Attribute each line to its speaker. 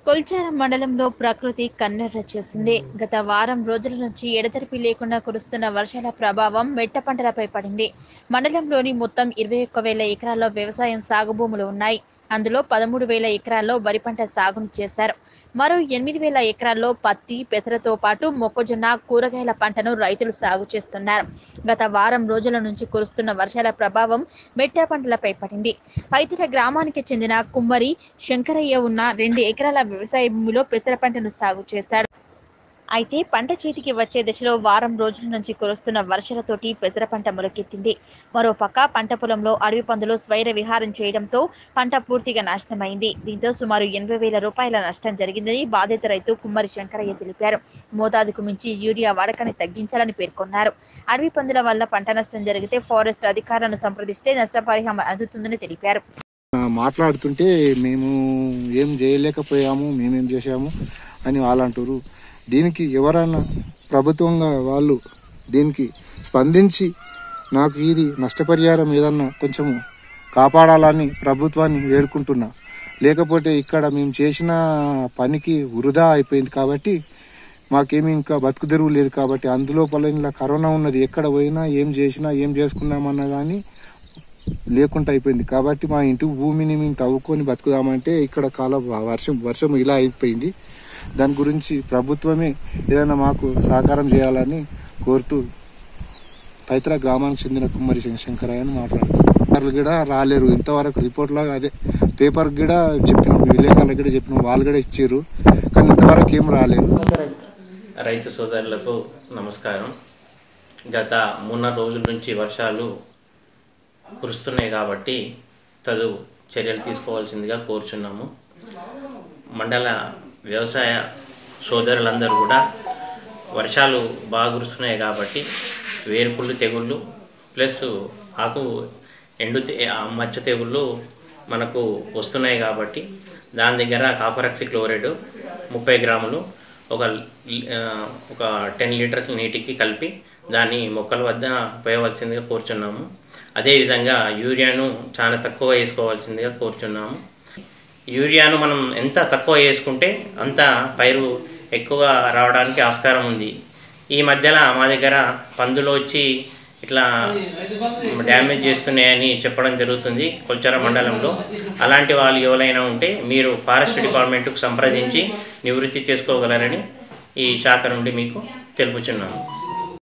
Speaker 1: కొల్చారం మండలంలో ప్రకృతి కన్నెర్ర చేసింది గత వారం రోజుల నుంచి ఎడతెరిపి లేకుండా కురుస్తున్న వర్షాల ప్రభావం మెట్ట పంటలపై పడింది మండలంలోని మొత్తం ఇరవై ఒక్క వేల ఎకరాల్లో వ్యవసాయం సాగు భూములు ఉన్నాయి అందులో పదమూడు వేల ఎకరాల్లో వరి పంట సాగును చేశారు మరో ఎనిమిది వేల ఎకరాల్లో పత్తి పెసరతో పాటు మొక్కజొన్న కూరగాయల పంటను రైతులు సాగు చేస్తున్నారు గత వారం రోజుల నుంచి కురుస్తున్న వర్షాల ప్రభావం మెట్ట పంటలపై పడింది పైతిర గ్రామానికి చెందిన కుమ్మరి శంకరయ్య ఉన్న రెండు ఎకరాల వ్యవసాయ భూమిలో పెసర పంటను సాగు చేశాడు అయితే పంట చేతికి వచ్చే దశలో వారం రోజుల నుంచి కురుస్తున్న వర్షాలతోటి పెసర పంట మొలకెత్తింది మరోపక్క పంట పొలంలో అడవి పందులు స్వైర విహారం చేయడంతో పంట పూర్తిగా నాశనమైంది దీంతో సుమారు ఎనభై వేల రూపాయల నష్టం జరిగిందని బాధిత రైతు కుమ్మరి శంకరయ్య తెలిపారు మోతాదుకు మించి యూరియా వాడకాన్ని తగ్గించాలని పేర్కొన్నారు అడవి పందుల వల్ల పంట నష్టం జరిగితే ఫారెస్ట్ అధికారులను సంప్రదిస్తే నష్టపరిహారం అందుతుందని తెలిపారు
Speaker 2: ఆ, మాట్లాడుతుంటే మేము ఏం చేయలేకపోయాము మేమేం చేశాము అని వాళ్ళు అంటారు దీనికి ఎవరైనా ప్రభుత్వంగా వాళ్ళు దీనికి స్పందించి నాకు ఇది నష్టపరిహారం ఏదన్నా కొంచెము కాపాడాలని ప్రభుత్వాన్ని వేడుకుంటున్నా లేకపోతే ఇక్కడ మేము చేసిన పనికి వృధా అయిపోయింది కాబట్టి మాకేమీ ఇంకా బతుకు తెరువు లేదు కాబట్టి అందులో పలానా కరోనా ఉన్నది ఎక్కడ పోయినా ఏం చేసినా ఏం చేసుకున్నామన్నా కానీ లేకుండా అయిపోయింది కాబట్టి మా ఇంటి భూమిని మేము తవ్వుకొని బతుకుదామంటే ఇక్కడ కాల వర్షం వర్షం ఇలా అయిపోయింది దాని గురించి ప్రభుత్వమే ఏదైనా మాకు సహకారం చేయాలని కోరుతూ పైతర గ్రామానికి చెందిన కుమ్మరి శం- శంకరయ్య అని మాట్లాడుతున్నారు వాళ్ళు కూడా రాలేరు ఇంతవరకు రిపోర్ట్ లాగా అదే పేపర్ కూడా చెప్పినాం విలేకరులకు కూడా చెప్పినాం వాళ్ళు కూడా ఇచ్చారు కానీ ఇంతవరకు ఏం రాలేదు
Speaker 3: రైతు సోదరులకు నమస్కారం గత మూడున్నర రోజుల నుంచి వర్షాలు కురుస్తున్నాయి కాబట్టి తదు చర్యలు తీసుకోవాల్సిందిగా కోరుచున్నాము మండల వ్యవసాయ సోదరులందరూ కూడా వర్షాలు బాగా కురుస్తున్నాయి కాబట్టి వేరుపుళ్ళు తెగుళ్ళు ప్లస్ ఆకు ఎండు తె- ఆ మచ్చ తెగుళ్ళు మనకు వస్తున్నాయి కాబట్టి దాని దగ్గర కాపరాక్సి క్లోరైడ్ ముప్పై గ్రాములు ఒక లి- ఆ, ఒక టెన్ లీటర్స్ నీటికి కలిపి దాన్ని మొక్కల వద్ద పోయవలసిందిగా కోరుచున్నాము అదేవిధంగా యూరియాను చాలా తక్కువ వేసుకోవాల్సిందిగా కోరుచున్నాము యూరియాను మనం ఎంత తక్కువ వేసుకుంటే అంత పైరు ఎక్కువ రావడానికి ఆస్కారం ఉంది ఈ మధ్యలో మా దగ్గర పందులు వచ్చి ఇట్లా డ్యామేజ్ చేస్తున్నాయని చెప్పడం జరుగుతుంది కొల్చర మండలంలో అలాంటి వాళ్ళు ఎవరైనా ఉంటే మీరు ఫారెస్ట్ డిపార్ట్మెంట్కు సంప్రదించి నివృత్తి చేసుకోగలరని ఈ శాఖ నుండి మీకు తెలుపుచున్నాము